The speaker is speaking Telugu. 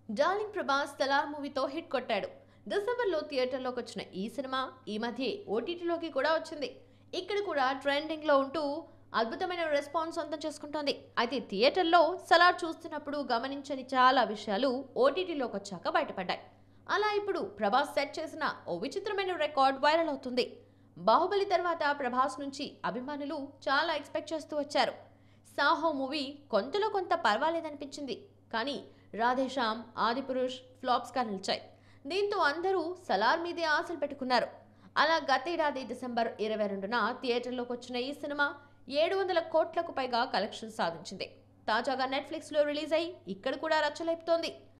డార్లింగ్ ప్రభాస్ తలార్ మూవీతో హిట్ కొట్టాడు డిసెంబర్లో థియేటర్లోకి వచ్చిన ఈ సినిమా ఈ మధ్య ఓటీటీలోకి కూడా వచ్చింది ఇక్కడ కూడా ట్రెండింగ్లో ఉంటూ అద్భుతమైన రెస్పాన్స్ సొంతం చేసుకుంటోంది అయితే థియేటర్లో సలార్ చూస్తున్నప్పుడు గమనించని చాలా విషయాలు ఓటీటీలోకి వచ్చాక బయటపడ్డాయి అలా ఇప్పుడు ప్రభాస్ సెట్ చేసిన ఓ విచిత్రమైన రికార్డ్ వైరల్ అవుతుంది బాహుబలి తర్వాత ప్రభాస్ నుంచి అభిమానులు చాలా ఎక్స్పెక్ట్ చేస్తూ వచ్చారు సాహో మూవీ కొంతలో కొంత పర్వాలేదనిపించింది కానీ రాధేశ్యామ్ ఆదిపురుష్ ఫ్లాప్స్గా నిలిచాయి దీంతో అందరూ సలార్ మీదే ఆశలు పెట్టుకున్నారు అలా గతేడాది డిసెంబర్ ఇరవై రెండున థియేటర్లోకి వచ్చిన ఈ సినిమా ఏడు వందల కోట్లకు పైగా కలెక్షన్ సాధించింది తాజాగా నెట్ఫ్లిక్స్లో రిలీజ్ అయి ఇక్కడ కూడా రచ్చలేపుతోంది